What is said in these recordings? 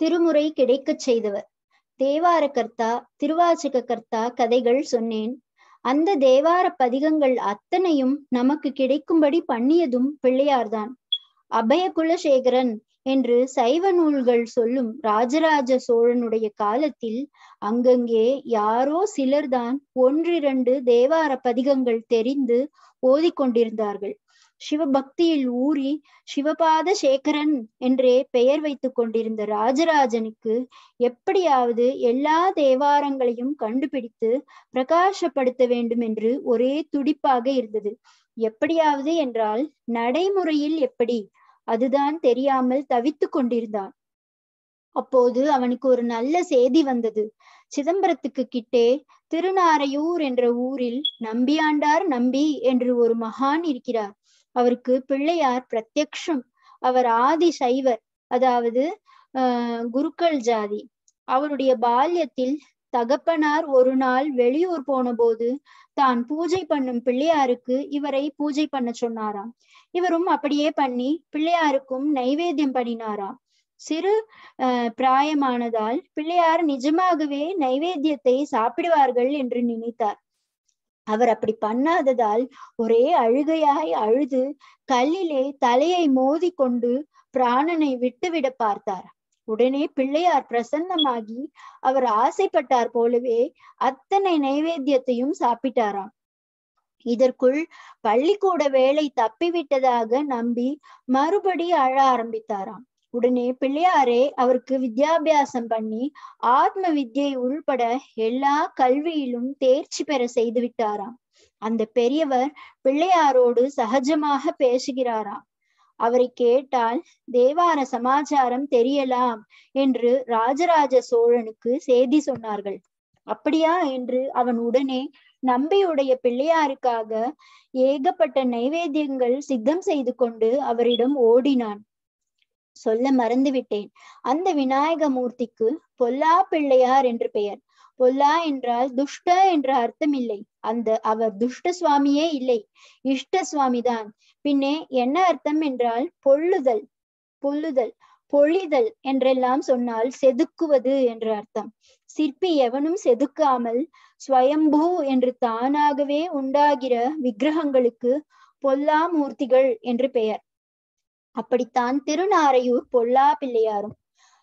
திருமுறை கிடைக்கச் செய்தவர் தேவார கர்த்தா திருவாசக கர்த்தா கதைகள் சொன்னேன் அந்த தேவார பதிகங்கள் அத்தனையும் நமக்கு கிடைக்கும்படி பண்ணியதும் பிள்ளையார்தான் அபய குலசேகரன் என்று சைவ நூல்கள் சொல்லும் ராஜராஜ சோழனுடைய காலத்தில் அங்கங்கே யாரோ சிலர்தான் ஒன்றிரண்டு தேவார பதிகங்கள் தெரிந்து ஓதிக்கொண்டிருந்தார்கள் சிவபக்தியில் ஊறி சிவபாத சேகரன் என்றே பெயர் வைத்துக் கொண்டிருந்த ராஜராஜனுக்கு எப்படியாவது எல்லா தேவாரங்களையும் கண்டுபிடித்து பிரகாசப்படுத்த வேண்டும் என்று ஒரே துடிப்பாக இருந்தது எப்படியாவது என்றால் நடைமுறையில் எப்படி அதுதான் தெரியாமல் தவித்துக் கொண்டிருந்தான் அப்போது அவனுக்கு ஒரு நல்ல செய்தி வந்தது சிதம்பரத்துக்கு கிட்டே திருநாரையூர் என்ற ஊரில் நம்பியாண்டார் நம்பி என்று ஒரு மகான் இருக்கிறார் அவருக்கு பிள்ளையார் பிரத்யக்ஷம் அவர் ஆதி சைவர் அதாவது ஆஹ் குருக்கள் ஜாதி அவருடைய பால்யத்தில் தகப்பனார் ஒரு நாள் வெளியூர் போன போது தான் பூஜை பண்ணும் பிள்ளையாருக்கு இவரை பூஜை பண்ண சொன்னாராம் இவரும் அப்படியே பண்ணி பிள்ளையாருக்கும் நைவேத்தியம் பண்ணினாராம் சிறு அஹ் பிராயமானதால் பிள்ளையார் நிஜமாகவே நைவேத்தியத்தை சாப்பிடுவார்கள் என்று நினைத்தார் அவர் அப்படி பண்ணாததால் ஒரே அழுகையாய் அழுது கல்லிலே தலையை மோதி கொண்டு பிராணனை விட்டுவிட பார்த்தார் உடனே பிள்ளையார் பிரசன்னமாகி அவர் ஆசைப்பட்டார் போலவே அத்தனை நைவேத்தியத்தையும் சாப்பிட்டாராம் இதற்குள் பள்ளிக்கூட வேலை தப்பிவிட்டதாக நம்பி மறுபடி அழ ஆரம்பித்தாராம் உடனே பிள்ளையாரே அவருக்கு வித்யாபியாசம் பண்ணி ஆத்ம வித்யை உள்பட எல்லா கல்வியிலும் தேர்ச்சி பெற செய்து விட்டாராம் அந்த பெரியவர் பிள்ளையாரோடு சகஜமாக பேசுகிறாராம் அவரை கேட்டால் தேவார சமாச்சாரம் தெரியலாம் என்று ராஜராஜ சோழனுக்கு செய்தி சொன்னார்கள் அப்படியா என்று அவன் உடனே நம்பியுடைய பிள்ளையாருக்காக ஏகப்பட்ட நைவேத்தியங்கள் சித்தம் செய்து கொண்டு அவரிடம் ஓடினான் சொல்ல மறந்துவிட்டேன் அந்த விநாயக மூர்த்திக்கு பொல்லா பிள்ளையார் என்று பெயர் பொல்லா என்றால் துஷ்ட என்ற அர்த்தம் இல்லை அந்த அவர் துஷ்ட சுவாமியே இல்லை இஷ்ட சுவாமிதான் பின்னே என்ன அர்த்தம் என்றால் பொள்ளுதல் பொல்லுதல் பொழிதல் என்றெல்லாம் சொன்னால் செதுக்குவது என்ற அர்த்தம் சிற்பி எவனும் செதுக்காமல் ஸ்வயம்பூ என்று தானாகவே உண்டாகிற விக்கிரகங்களுக்கு பொல்லா மூர்த்திகள் என்று பெயர் அப்படித்தான் திருநாரையூர் பொல்லா பிள்ளையாரும்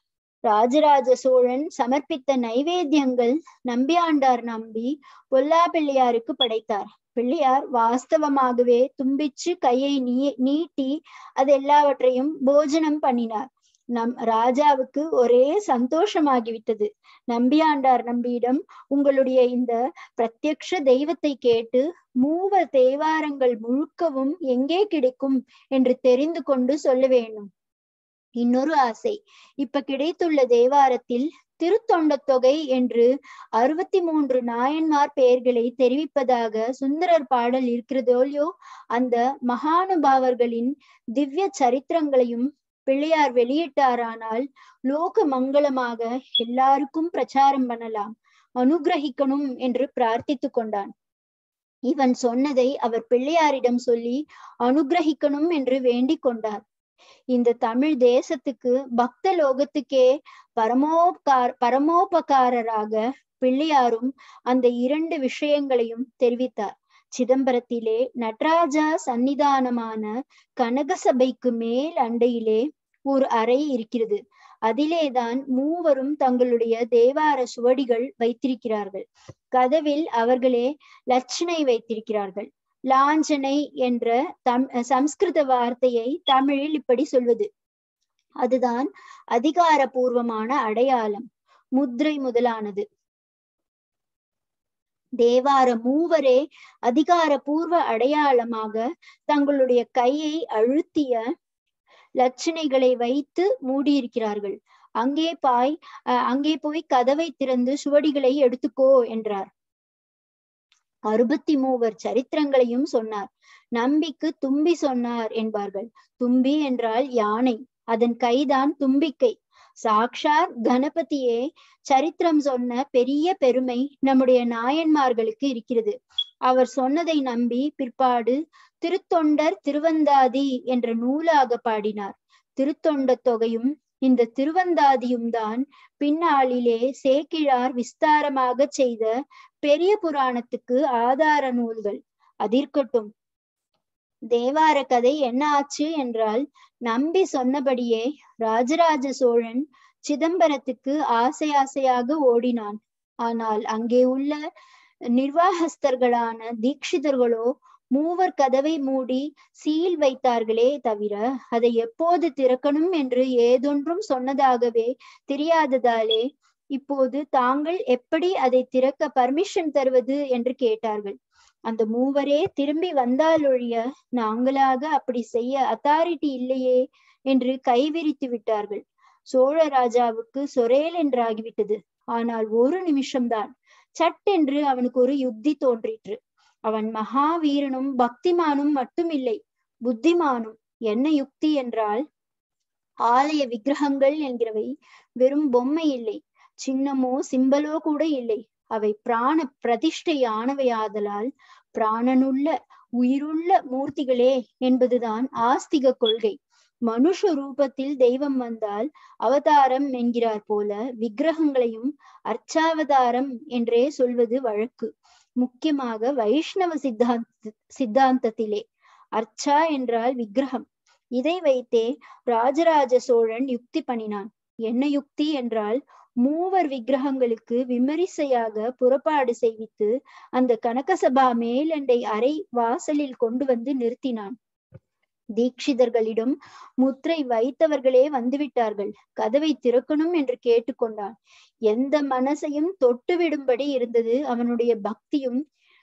ராஜராஜ சோழன் சமர்ப்பித்த நைவேத்தியங்கள் நம்பியாண்டார் நம்பி பொல்லா பிள்ளையாருக்கு படைத்தார் பிள்ளையார் வாஸ்தவமாகவே தும்பிச்சு கையை நீ நீட்டி அது எல்லாவற்றையும் போஜனம் பண்ணினார் நம் ராஜாவுக்கு ஒரே சந்தோஷமாகிவிட்டது நம்பியாண்டார் நம்பியிடம் உங்களுடைய இந்த பிரத்யக்ஷ தெய்வத்தை கேட்டு மூவ தேவாரங்கள் முழுக்கவும் எங்கே கிடைக்கும் என்று தெரிந்து கொண்டு சொல்ல வேண்டும் இன்னொரு ஆசை இப்ப கிடைத்துள்ள தேவாரத்தில் திருத்தொண்ட தொகை என்று அறுபத்தி மூன்று நாயன்மார் பெயர்களை தெரிவிப்பதாக சுந்தரர் பாடல் இருக்கிறதோல்யோ அந்த மகானுபாவர்களின் திவ்ய சரித்திரங்களையும் பிள்ளையார் வெளியிட்டாரானால் லோக மங்களமாக எல்லாருக்கும் பிரச்சாரம் பண்ணலாம் அனுகிரகிக்கணும் என்று பிரார்த்தித்து கொண்டான் இவன் சொன்னதை அவர் பிள்ளையாரிடம் சொல்லி அனுகிரகிக்கணும் என்று வேண்டிக் கொண்டார் இந்த தமிழ் தேசத்துக்கு பக்த லோகத்துக்கே பரமோபகார் பரமோபகாரராக பிள்ளையாரும் அந்த இரண்டு விஷயங்களையும் தெரிவித்தார் சிதம்பரத்திலே நடராஜா சன்னிதானமான கனகசபைக்கு மேல் அண்டையிலே ஒரு அறை இருக்கிறது அதிலேதான் மூவரும் தங்களுடைய தேவார சுவடிகள் வைத்திருக்கிறார்கள் கதவில் அவர்களே லட்சணை வைத்திருக்கிறார்கள் லாஞ்சனை என்ற தம் சம்ஸ்கிருத வார்த்தையை தமிழில் இப்படி சொல்வது அதுதான் அதிகாரபூர்வமான அடையாளம் முத்ரை முதலானது தேவார மூவரே அதிகாரபூர்வ அடையாளமாக தங்களுடைய கையை அழுத்திய லட்சணைகளை வைத்து மூடியிருக்கிறார்கள் அங்கே பாய் அங்கே போய் கதவை திறந்து சுவடிகளை எடுத்துக்கோ என்றார் அறுபத்தி மூவர் சரித்திரங்களையும் சொன்னார் நம்பிக்கு தும்பி சொன்னார் என்பார்கள் தும்பி என்றால் யானை அதன் கைதான் தும்பிக்கை சாக்ஷாத் கணபதியே சரித்திரம் சொன்ன பெரிய பெருமை நம்முடைய நாயன்மார்களுக்கு இருக்கிறது அவர் சொன்னதை நம்பி பிற்பாடு திருத்தொண்டர் திருவந்தாதி என்ற நூலாக பாடினார் திருத்தொண்ட தொகையும் இந்த திருவந்தாதியும் தான் பின்னாளிலே சேக்கிழார் விஸ்தாரமாக செய்த பெரிய புராணத்துக்கு ஆதார நூல்கள் அதிர்க்கட்டும் தேவார கதை என்ன ஆச்சு என்றால் நம்பி சொன்னபடியே ராஜராஜ சோழன் சிதம்பரத்துக்கு ஆசை ஆசையாக ஓடினான் ஆனால் அங்கே உள்ள நிர்வாகஸ்தர்களான தீட்சிதர்களோ மூவர் கதவை மூடி சீல் வைத்தார்களே தவிர அதை எப்போது திறக்கணும் என்று ஏதொன்றும் சொன்னதாகவே தெரியாததாலே இப்போது தாங்கள் எப்படி அதை திறக்க பர்மிஷன் தருவது என்று கேட்டார்கள் அந்த மூவரே திரும்பி வந்தாலொழிய நாங்களாக அப்படி செய்ய அத்தாரிட்டி இல்லையே என்று கைவிரித்து விட்டார்கள் சோழ ராஜாவுக்கு சொரேல் என்றாகிவிட்டது ஆனால் ஒரு நிமிஷம்தான் சட்டென்று அவனுக்கு ஒரு யுக்தி தோன்றிற்று அவன் மகாவீரனும் பக்திமானும் மட்டுமில்லை புத்திமானும் என்ன யுக்தி என்றால் ஆலய விக்கிரகங்கள் என்கிறவை வெறும் பொம்மை இல்லை சின்னமோ சிம்பலோ கூட இல்லை அவை பிராண பிரதிஷ்டையானவையாதலால் பிராணனுள்ள உயிருள்ள மூர்த்திகளே என்பதுதான் ஆஸ்திக கொள்கை மனுஷ ரூபத்தில் தெய்வம் வந்தால் அவதாரம் என்கிறார் போல விக்கிரகங்களையும் அர்ச்சாவதாரம் என்றே சொல்வது வழக்கு முக்கியமாக வைஷ்ணவ சித்தாந்த சித்தாந்தத்திலே அர்ச்சா என்றால் விக்கிரகம் இதை வைத்தே ராஜராஜ சோழன் யுக்தி பண்ணினான் என்ன யுக்தி என்றால் மூவர் விக்கிரகங்களுக்கு விமரிசையாக புறப்பாடு செய்வித்து அந்த கனகசபா மேலண்டை அறை வாசலில் கொண்டு வந்து நிறுத்தினான் தீட்சிதர்களிடம் முத்திரை வைத்தவர்களே வந்துவிட்டார்கள் கதவை திறக்கணும் என்று கேட்டுக்கொண்டான் எந்த மனசையும் தொட்டுவிடும்படி இருந்தது அவனுடைய பக்தியும்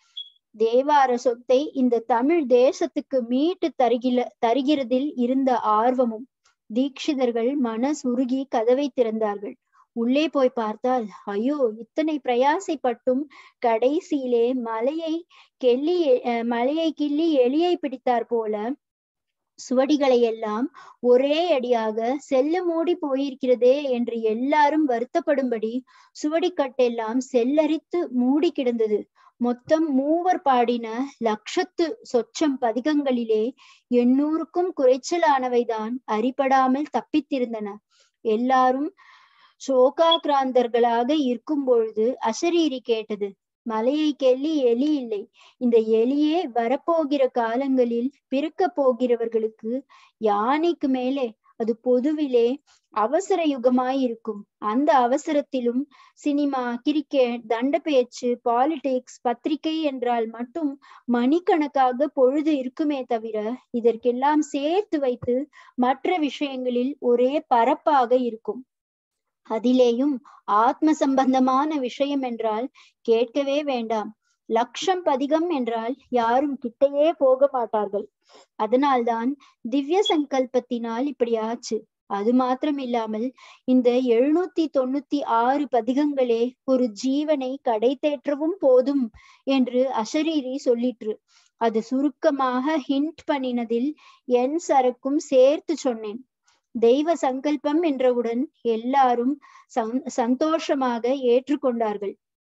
தேவார சொத்தை இந்த தமிழ் தேசத்துக்கு மீட்டு தருகில தருகிறதில் இருந்த ஆர்வமும் தீட்சிதர்கள் மனசுருகி கதவை திறந்தார்கள் உள்ளே போய் பார்த்தால் ஐயோ இத்தனை பிரயாசைப்பட்டும் கடைசியிலே மலையை கெல்லி மலையை கிள்ளி எலியை பிடித்தார் போல சுவடிகளை எல்லாம் ஒரே அடியாக செல்ல மூடி போயிருக்கிறதே என்று எல்லாரும் வருத்தப்படும்படி சுவடிக்கட்டெல்லாம் செல்லரித்து மூடி கிடந்தது மொத்தம் மூவர் பாடின லட்சத்து சொச்சம் பதிகங்களிலே எண்ணூறுக்கும் குறைச்சலானவைதான் அறிபடாமல் தப்பித்திருந்தன எல்லாரும் சோகாகிராந்தர்களாக இருக்கும் பொழுது அசரீரி கேட்டது மலையை கெல்லி எலி இல்லை இந்த எலியே வரப்போகிற காலங்களில் பிறக்க போகிறவர்களுக்கு யானைக்கு மேலே அது பொதுவிலே அவசர யுகமாயிருக்கும் அந்த அவசரத்திலும் சினிமா கிரிக்கெட் தண்ட பேச்சு பாலிடிக்ஸ் பத்திரிகை என்றால் மட்டும் மணிக்கணக்காக பொழுது இருக்குமே தவிர இதற்கெல்லாம் சேர்த்து வைத்து மற்ற விஷயங்களில் ஒரே பரப்பாக இருக்கும் அதிலேயும் ஆத்ம சம்பந்தமான விஷயம் என்றால் கேட்கவே வேண்டாம் லட்சம் பதிகம் என்றால் யாரும் கிட்டையே போக மாட்டார்கள் அதனால்தான் திவ்ய சங்கல்பத்தினால் இப்படி ஆச்சு அது மாத்திரம் இல்லாமல் இந்த எழுநூத்தி தொண்ணூத்தி ஆறு பதிகங்களே ஒரு ஜீவனை கடை தேற்றவும் போதும் என்று அசரீரி சொல்லிற்று அது சுருக்கமாக ஹிண்ட் பண்ணினதில் என் சரக்கும் சேர்த்து சொன்னேன் தெய்வ சங்கல்பம் என்றவுடன் எல்லாரும் சந்தோஷமாக ஏற்றுக்கொண்டார்கள்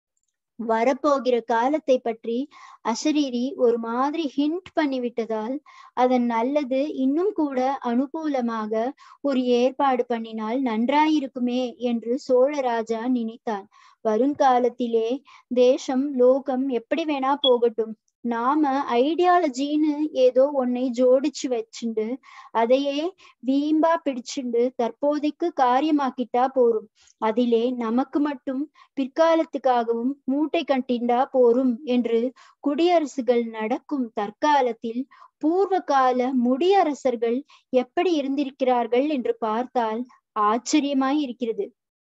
வரப்போகிற காலத்தை பற்றி அசரீரி ஒரு மாதிரி ஹிண்ட் பண்ணிவிட்டதால் அதன் நல்லது இன்னும் கூட அனுகூலமாக ஒரு ஏற்பாடு பண்ணினால் நன்றாயிருக்குமே என்று சோழராஜா நினைத்தான் வருங்காலத்திலே தேசம் லோகம் எப்படி வேணா போகட்டும் நாம ஐடியாலஜின்னு ஏதோ ஒன்னை ஜோடிச்சு வச்சுண்டு அதையே வீம்பா பிடிச்சுண்டு தற்போதைக்கு காரியமாக்கிட்டா போரும் அதிலே நமக்கு மட்டும் பிற்காலத்துக்காகவும் மூட்டை கட்டிண்டா போரும் என்று குடியரசுகள் நடக்கும் தற்காலத்தில் பூர்வ கால முடியரசர்கள் எப்படி இருந்திருக்கிறார்கள் என்று பார்த்தால் ஆச்சரியமாய் இருக்கிறது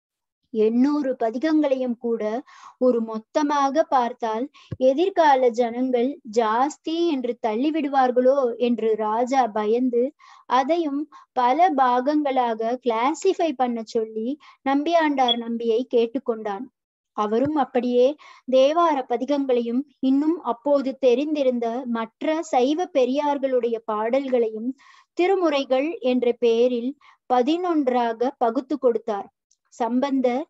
எண்ணூறு பதிகங்களையும் கூட ஒரு மொத்தமாக பார்த்தால் எதிர்கால ஜனங்கள் ஜாஸ்தி என்று தள்ளிவிடுவார்களோ என்று ராஜா பயந்து அதையும் பல பாகங்களாக கிளாசிஃபை பண்ண சொல்லி நம்பியாண்டார் நம்பியை கேட்டுக்கொண்டான் அவரும் அப்படியே தேவார பதிகங்களையும் இன்னும் அப்போது தெரிந்திருந்த மற்ற சைவ பெரியார்களுடைய பாடல்களையும் திருமுறைகள் என்ற பெயரில் பதினொன்றாக பகுத்து கொடுத்தார் சம்பந்தர்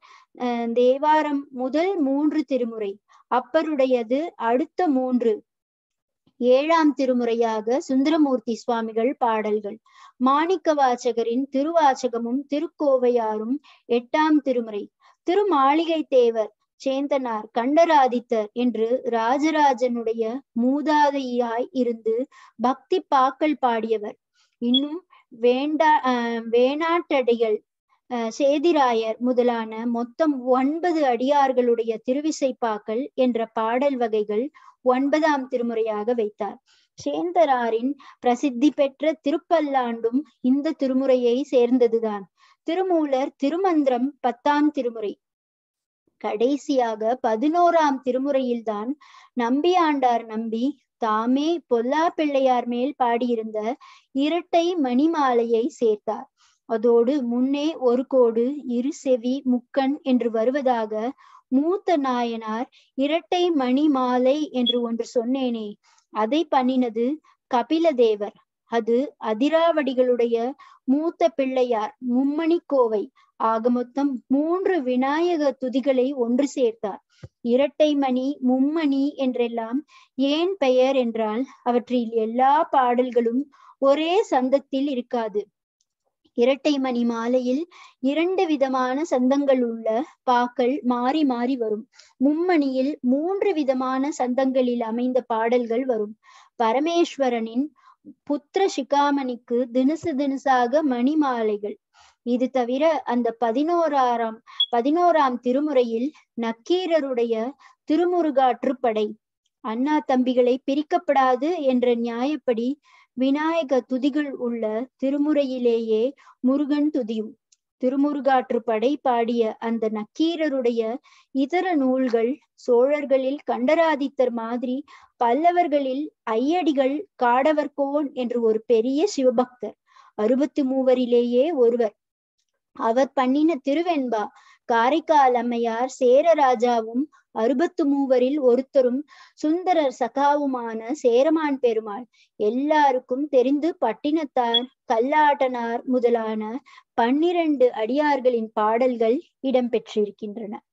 தேவாரம் முதல் மூன்று திருமுறை அப்பருடையது அடுத்த மூன்று ஏழாம் திருமுறையாக சுந்தரமூர்த்தி சுவாமிகள் பாடல்கள் மாணிக்க வாசகரின் திருவாசகமும் திருக்கோவையாரும் எட்டாம் திருமுறை திருமாளிகை தேவர் சேந்தனார் கண்டராதித்தர் என்று ராஜராஜனுடைய மூதாதையாய் இருந்து பக்தி பாக்கள் பாடியவர் இன்னும் வேண்டா அஹ் வேணாட்டடிகள் சேதிராயர் முதலான மொத்தம் ஒன்பது அடியார்களுடைய திருவிசைப்பாக்கள் என்ற பாடல் வகைகள் ஒன்பதாம் திருமுறையாக வைத்தார் சேந்தராரின் பிரசித்தி பெற்ற திருப்பல்லாண்டும் இந்த திருமுறையை சேர்ந்ததுதான் திருமூலர் திருமந்திரம் பத்தாம் திருமுறை கடைசியாக பதினோராம் திருமுறையில்தான் நம்பியாண்டார் நம்பி தாமே பொல்லா பிள்ளையார் மேல் பாடியிருந்த இரட்டை மணிமாலையை சேர்த்தார் அதோடு முன்னே ஒரு கோடு இரு செவி முக்கண் என்று வருவதாக மூத்த நாயனார் இரட்டை மணி மாலை என்று ஒன்று சொன்னேனே அதை பண்ணினது கபிலதேவர் அது அதிராவடிகளுடைய மூத்த பிள்ளையார் மும்மணி கோவை ஆக மொத்தம் மூன்று விநாயக துதிகளை ஒன்று சேர்த்தார் இரட்டை மணி மும்மணி என்றெல்லாம் ஏன் பெயர் என்றால் அவற்றில் எல்லா பாடல்களும் ஒரே சந்தத்தில் இருக்காது இரட்டை மணி மாலையில் இரண்டு விதமான சந்தங்கள் உள்ள பாக்கள் மாறி மாறி வரும் மும்மணியில் மூன்று விதமான சந்தங்களில் அமைந்த பாடல்கள் வரும் பரமேஸ்வரனின் புத்திர சிகாமணிக்கு தினசு தினசாக மணி மாலைகள் இது தவிர அந்த பதினோராம் பதினோராம் திருமுறையில் நக்கீரருடைய திருமுருகாற்றுப்படை அண்ணா தம்பிகளை பிரிக்கப்படாது என்ற நியாயப்படி விநாயக துதிகள் உள்ள திருமுறையிலேயே முருகன் துதியும் திருமுருகாற்றுப்படை பாடிய அந்த நக்கீரருடைய இதர நூல்கள் சோழர்களில் கண்டராதித்தர் மாதிரி பல்லவர்களில் ஐயடிகள் காடவர்கோன் என்று ஒரு பெரிய சிவபக்தர் அறுபத்தி மூவரிலேயே ஒருவர் அவர் பண்ணின திருவெண்பா காரைக்கால் அம்மையார் சேரராஜாவும் அறுபத்து மூவரில் ஒருத்தரும் சுந்தரர் சகாவுமான சேரமான் பெருமாள் எல்லாருக்கும் தெரிந்து பட்டினத்தார் கல்லாட்டனார் முதலான பன்னிரண்டு அடியார்களின் பாடல்கள் இடம்பெற்றிருக்கின்றன